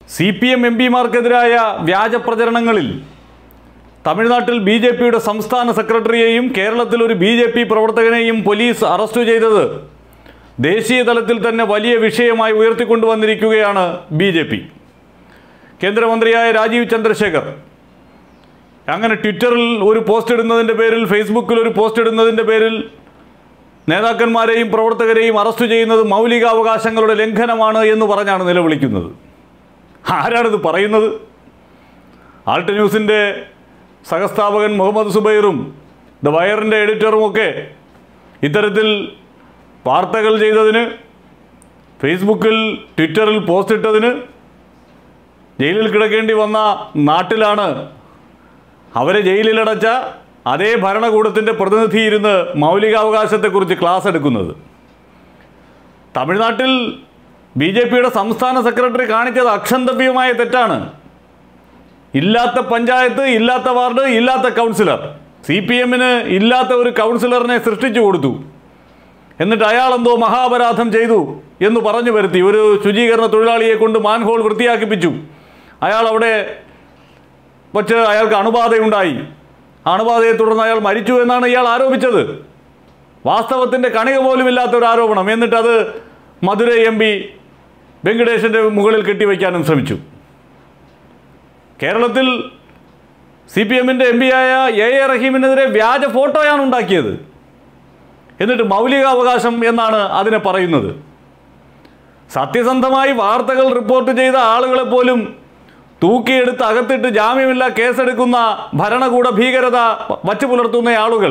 C P M M പിമാർക്കെതിരായ വ്യാജ പ്രചരണങ്ങളിൽ തമിഴ്നാട്ടിൽ ബി ജെ പിയുടെ സംസ്ഥാന സെക്രട്ടറിയെയും കേരളത്തിൽ ഒരു ബി ജെ പി പ്രവർത്തകനെയും പോലീസ് അറസ്റ്റ് ചെയ്തത് ദേശീയ തലത്തിൽ തന്നെ വലിയ വിഷയമായി ഉയർത്തിക്കൊണ്ടുവന്നിരിക്കുകയാണ് ബി ജെ പി കേന്ദ്രമന്ത്രിയായ രാജീവ് ചന്ദ്രശേഖർ അങ്ങനെ ട്വിറ്ററിൽ ഒരു പോസ്റ്റ് ഇടുന്നതിൻ്റെ പേരിൽ ഫേസ്ബുക്കിൽ ഒരു പോസ്റ്റ് ഇടുന്നതിൻ്റെ പേരിൽ നേതാക്കന്മാരെയും പ്രവർത്തകരെയും അറസ്റ്റ് ചെയ്യുന്നത് മൗലികാവകാശങ്ങളുടെ ലംഘനമാണ് എന്ന് പറഞ്ഞാണ് നിലവിളിക്കുന്നത് ആരാണിത് പറയുന്നത് ആൾട്ട് ന്യൂസിൻ്റെ സഹസ്ഥാപകൻ മുഹമ്മദ് സുബൈറും ദ വയറിൻ്റെ എഡിറ്ററുമൊക്കെ ഇത്തരത്തിൽ വാർത്തകൾ ചെയ്തതിന് ഫേസ്ബുക്കിൽ ട്വിറ്ററിൽ പോസ്റ്റ് ഇട്ടതിന് ജയിലിൽ കിടക്കേണ്ടി വന്ന നാട്ടിലാണ് അവരെ ജയിലിലടച്ച അതേ ഭരണകൂടത്തിൻ്റെ പ്രതിനിധി ഇരുന്ന് മൗലികാവകാശത്തെക്കുറിച്ച് ക്ലാസ് എടുക്കുന്നത് തമിഴ്നാട്ടിൽ ബി ജെ പിയുടെ സംസ്ഥാന സെക്രട്ടറി കാണിച്ചത് അക്ഷന്തവ്യമായ തെറ്റാണ് ഇല്ലാത്ത പഞ്ചായത്ത് ഇല്ലാത്ത വാർഡ് ഇല്ലാത്ത കൗൺസിലർ സി പി എമ്മിന് ഇല്ലാത്ത ഒരു കൗൺസിലറിനെ സൃഷ്ടിച്ചു കൊടുത്തു എന്നിട്ട് അയാൾ എന്തോ മഹാപരാധം ചെയ്തു എന്ന് പറഞ്ഞു വരുത്തി ഒരു ശുചീകരണ തൊഴിലാളിയെ കൊണ്ട് മാൻഹോൾ വൃത്തിയാക്കിപ്പിച്ചു അയാൾ അവിടെ വച്ച് അയാൾക്ക് അണുബാധയുണ്ടായി ആ അണുബാധയെ തുടർന്ന് അയാൾ മരിച്ചു എന്നാണ് ഇയാൾ ആരോപിച്ചത് വാസ്തവത്തിൻ്റെ കണിക പോലും ഇല്ലാത്ത ഒരു ആരോപണം എന്നിട്ടത് മധുരൈ എം പി വെങ്കടേശൻ്റെ മുകളിൽ കെട്ടിവയ്ക്കാനും ശ്രമിച്ചു കേരളത്തിൽ സി പി എമ്മിൻ്റെ എം പിയായ എ എ റഹീമിനെതിരെ വ്യാജ ഫോട്ടോയാണ് ഉണ്ടാക്കിയത് എന്നിട്ട് മൗലികാവകാശം എന്നാണ് അതിനെ പറയുന്നത് സത്യസന്ധമായി വാർത്തകൾ റിപ്പോർട്ട് ചെയ്ത ആളുകളെ പോലും തൂക്കിയെടുത്ത് അകത്തിട്ട് ജാമ്യമില്ല കേസെടുക്കുന്ന ഭരണകൂട ഭീകരത വച്ചു പുലർത്തുന്ന ആളുകൾ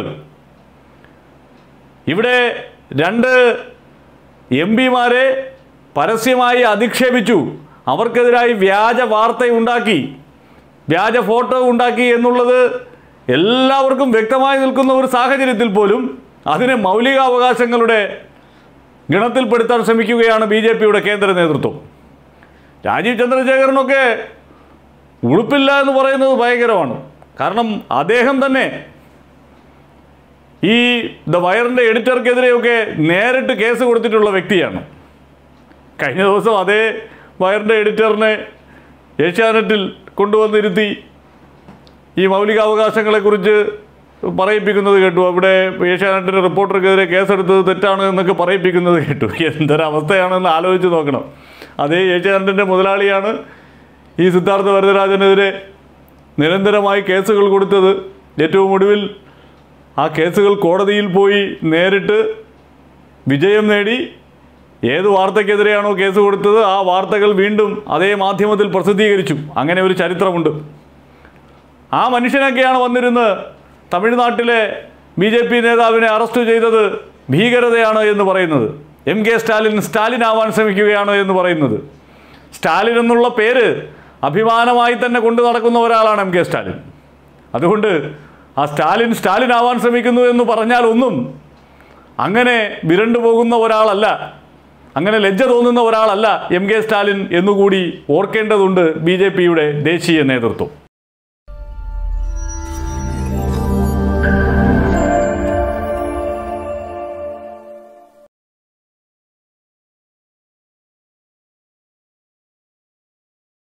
ഇവിടെ രണ്ട് എം പിമാരെ പരസ്യമായി അധിക്ഷേപിച്ചു അവർക്കെതിരായി വ്യാജ വാർത്തയുണ്ടാക്കി വ്യാജ ഫോട്ടോ ഉണ്ടാക്കി എന്നുള്ളത് എല്ലാവർക്കും വ്യക്തമായി നിൽക്കുന്ന ഒരു സാഹചര്യത്തിൽ പോലും അതിനെ മൗലികാവകാശങ്ങളുടെ ഗണത്തിൽപ്പെടുത്താൻ ശ്രമിക്കുകയാണ് ബി ജെ പിയുടെ കേന്ദ്ര നേതൃത്വം രാജീവ് ചന്ദ്രശേഖരനൊക്കെ ഉളുപ്പില്ല എന്ന് പറയുന്നത് ഭയങ്കരമാണ് കാരണം അദ്ദേഹം തന്നെ ഈ ദ വയറിൻ്റെ എഡിറ്റർക്കെതിരെയൊക്കെ നേരിട്ട് കേസ് കൊടുത്തിട്ടുള്ള വ്യക്തിയാണ് കഴിഞ്ഞ ദിവസം അതേ വയറിൻ്റെ എഡിറ്ററിനെ ഏഷ്യാനെറ്റിൽ കൊണ്ടുവന്നിരുത്തി ഈ മൗലികാവകാശങ്ങളെക്കുറിച്ച് പറയിപ്പിക്കുന്നത് കേട്ടു അവിടെ ഏഷ്യാനെറ്റിൻ്റെ റിപ്പോർട്ടർക്കെതിരെ കേസെടുത്തത് തെറ്റാണ് എന്നൊക്കെ പറയിപ്പിക്കുന്നത് കേട്ടു എന്തൊരവസ്ഥയാണെന്ന് ആലോചിച്ച് നോക്കണം അതേ ഏഷ്യാനെറ്റിൻ്റെ മുതലാളിയാണ് ഈ സിദ്ധാർത്ഥ വരദരാജനെതിരെ നിരന്തരമായി കേസുകൾ കൊടുത്തത് ഏറ്റവും ഒടുവിൽ ആ കേസുകൾ കോടതിയിൽ പോയി നേരിട്ട് വിജയം നേടി ഏത് വാർത്തയ്ക്കെതിരെയാണോ കേസ് കൊടുത്തത് ആ വാർത്തകൾ വീണ്ടും അതേ മാധ്യമത്തിൽ പ്രസിദ്ധീകരിച്ചു അങ്ങനെ ഒരു ചരിത്രമുണ്ട് ആ മനുഷ്യനൊക്കെയാണ് വന്നിരുന്ന് തമിഴ്നാട്ടിലെ ബി ജെ പി നേതാവിനെ അറസ്റ്റ് ചെയ്തത് ഭീകരതയാണ് എന്ന് പറയുന്നത് എം കെ സ്റ്റാലിൻ സ്റ്റാലിൻ ആവാൻ ശ്രമിക്കുകയാണ് എന്ന് പറയുന്നത് സ്റ്റാലിൻ എന്നുള്ള പേര് അഭിമാനമായി തന്നെ കൊണ്ടു നടക്കുന്ന ഒരാളാണ് എം കെ സ്റ്റാലിൻ അതുകൊണ്ട് ആ സ്റ്റാലിൻ സ്റ്റാലിൻ ആവാൻ ശ്രമിക്കുന്നു എന്ന് പറഞ്ഞാൽ ഒന്നും അങ്ങനെ വിരണ്ടു പോകുന്ന ഒരാളല്ല അങ്ങനെ ലജ്ജ തോന്നുന്ന ഒരാളല്ല എം കെ സ്റ്റാലിൻ എന്നുകൂടി ഓർക്കേണ്ടതുണ്ട് ബി ജെ പിയുടെ ദേശീയ നേതൃത്വം